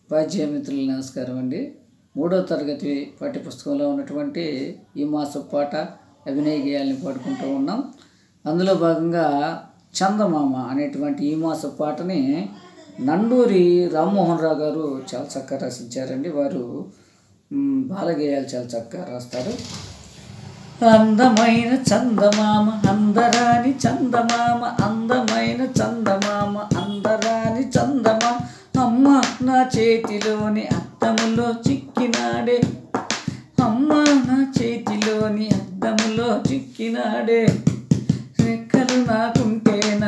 ఉపాధ్యాయ మిత్రులు నమస్కారం అండి మూడో తరగతి పాఠ్యపుస్తకంలో ఉన్నటువంటి ఈ మాస పాట అభినయ గేయాల్ని పాడుకుంటూ ఉన్నాం అందులో భాగంగా చందమామ అనేటువంటి ఈ మాస పాటని నండూరి రామ్మోహన్ రావు గారు చాలా చక్కగా రచించారండి వారు మ్, బాలగేయాలు చాలా చక్కగా రాస్తారు అందమైన చందమామ అందరాని చందమామ అందమైన చందమామ అందరాని చందమామ అమ్మ నా చేతిలోని అద్దములో చిక్కినాడే అమ్మ నా చేతిలోని అద్దములో చిక్కినాడే రెక్కలు నాకుంటేనా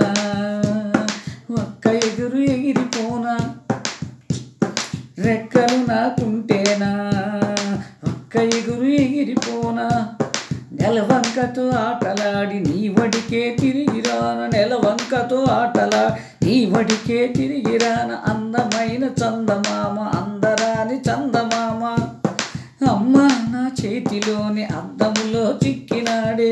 ఒక్క ఎగురు ఎగిరిపోనా రెక్కలు నాకుంటేనా ఒక్క ఎగురు ఎగిరిపోనా నెలవంకతో ఆటలాడి నీ వడికే తిరిగి రాన నెలవంకతో ఆటలా నీ వడికే తిరిగి రాన అందమైన చందమామ అందరాని చందమామ అమ్మ నా చేతిలోని అద్దములో చిక్కినాడే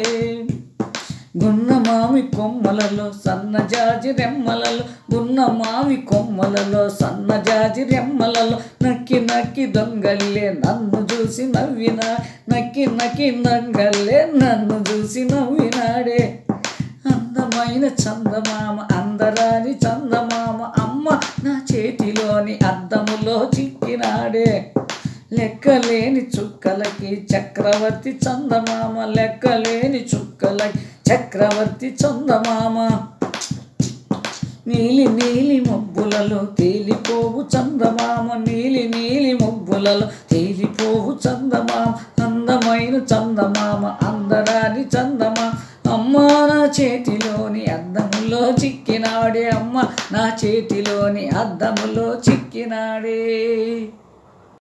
గున్న మామి కొమ్మలలో సన్నజాజి రెమ్మలలో గున్న మామి కొమ్మలలో సన్నజాజి రెమ్మలలో నక్కి నక్కి దొంగల్లే నన్ను చూసి నవ్వినా నక్కి నక్కి దొంగల్లే నన్ను చూసి నవ్వినాడే అందమైన చందమామ అందరాని చందమామ అమ్మ నా చేతిలోని అద్దములో చిక్కినాడే లెక్కలేని చుక్కలకి చక్రవర్తి చందమామ లెక్కలేని చుక్కలకి చక్రవర్తి చందమామ నీలి నీలి మబ్బులలో తేలిపోవు చందమామ నీలి నీలి మబ్బులలో తేలిపోవు చందమామ అందమైన చందమామ అందరాని చందమామ అమ్మ నా చేతిలోని అద్దములో చిక్కినాడే అమ్మ నా చేతిలోని అద్దములో చిక్కినాడే